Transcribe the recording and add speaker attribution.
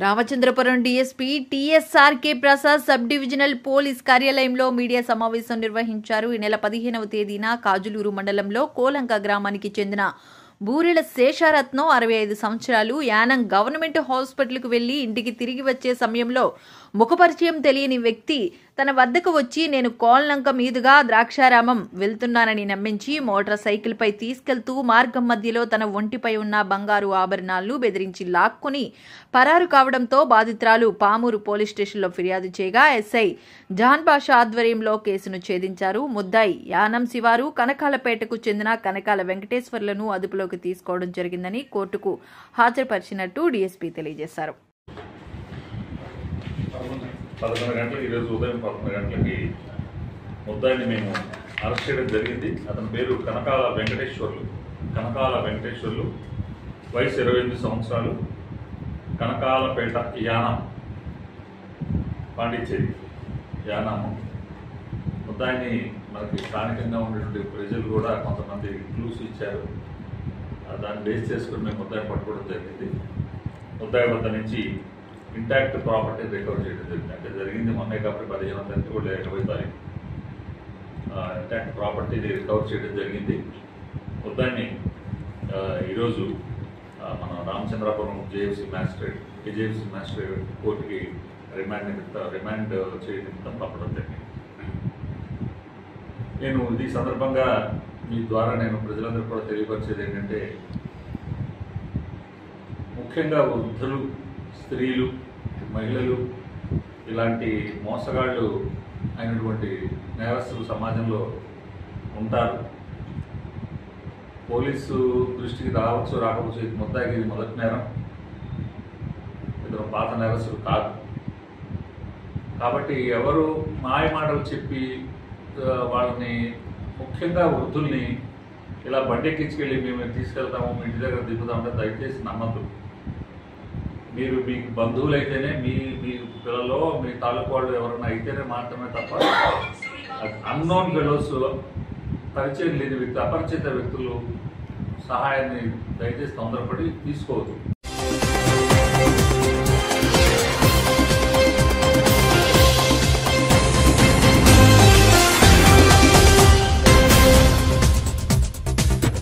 Speaker 1: Ramachandrapuram DSP TSRK Prasad sub divisional police కార్యాలయంలో media సమావేశం నిర్వహించారు ఈ నెల పదిహేనవ తేదీన కాజులూరు మండలంలో కోలంక గ్రామానికి చెందిన బూరెల శేషారత్నం అరవై ఐదు సంవత్సరాలు యానం గవర్నమెంట్ హాస్పిటల్కు వెళ్లి ఇంటికి తిరిగి వచ్చే సమయంలో ముఖపరిచయం తెలియని వ్యక్తి తన వద్దకు వచ్చి నేను కోల్లంక మీదుగా ద్రాక్షారామం వెళ్తున్నానని నమ్మించి మోటార్ సైకిల్పై తీసుకెళ్తూ మార్గం మధ్యలో తన ఒంటిపై ఉన్న బంగారు ఆభరణాలను బెదిరించి లాక్కుని పరారు కావడంతో బాధితురాలు పామూరు పోలీస్ స్టేషన్లో ఫిర్యాదు చేయగా ఎస్ఐ జాన్ బాషా ఆధ్వర్యంలో కేసును ఛేదించారు ముద్దాయి యానం శివారు కనకాలపేటకు చెందిన కనకాల వెంకటేశ్వర్లను అదుపులోకి తీసుకోవడం జరిగిందని కోర్టుకు హాజరుపరిచినట్టు డీఎస్పీ తెలియజేశారు
Speaker 2: పదకొండు గంటలకు ఈరోజు ఉదయం పదకొండు గంటలకి ముద్దాయిని మేము అరెస్ట్ చేయడం జరిగింది అతని పేరు కనకాల వెంకటేశ్వర్లు కనకాల వెంకటేశ్వర్లు వయసు ఇరవై ఎనిమిది సంవత్సరాలు కనకాలపేట యానం పాండిచ్చేరి యానాము ముద్దాయిని మనకి స్థానికంగా ఉన్నటువంటి ప్రజలు కూడా కొంతమంది క్లూస్ ఇచ్చారు ఆ దాన్ని బేస్ చేసుకుని మేము ముద్దాయిని పట్టుకోవడం జరిగింది ముద్దాయి వద్ద నుంచి ఇంటాక్ట్ ప్రాపర్టీ రికవర్ చేయడం జరిగింది అంటే జరిగింది మొన్నే కాబట్టి పదిహేను తారీఖు కూడా ఇరవై తారీఖు ఇంటాక్ట్ ప్రాపర్టీని రికవర్ చేయడం జరిగింది ముద్దాన్ని ఆ, ఈరోజు ఆ, మన Ramachandrapuram JFC magistrate AJFC magistrate కోర్టుకి రిమాండ్ నిమిత్తం రిమాండ్ చేయడం నిమిత్తం పంపడం జరిగింది నేను ఈ సందర్భంగా మీ ద్వారా నేను ప్రజలందరూ కూడా తెలియపరిచేది ఏంటంటే ముఖ్యంగా వృద్ధులు స్త్రీలు మహిళలు ఇలాంటి మోసగాళ్ళు అయినటువంటి నేరస్తులు సమాజంలో ఉంటారు పోలీసు దృష్టికి రావచ్చు రాకపోవచ్చు ఇది మొత్తానికి ఇది మొదటి నేరం ఇతను పాత నేరస్తులు కాదు కాబట్టి ఎవరు మాయ మాటలు చెప్పి ఆ, వాళ్ళని ముఖ్యంగా వృద్ధుల్ని ఇలా బండెక్కించుకెళ్ళి మేము తీసుకెళ్తాము మీ ఇంటి దగ్గర దిగుతామంటే దయచేసి నమ్మద్దు మీరు మీకు బంధువులైతేనే మీ మీ పిల్లలు మీ తాలూకు వాళ్ళు ఎవరైనా అయితేనే మాత్రమే తప్ప అన్నోన్ ఫెలోస్ పరిచయం లేని వ్యక్తి అపరిచిత వ్యక్తులు సహాయాన్ని దయచేసి తొందరపడి తీసుకోవద్దు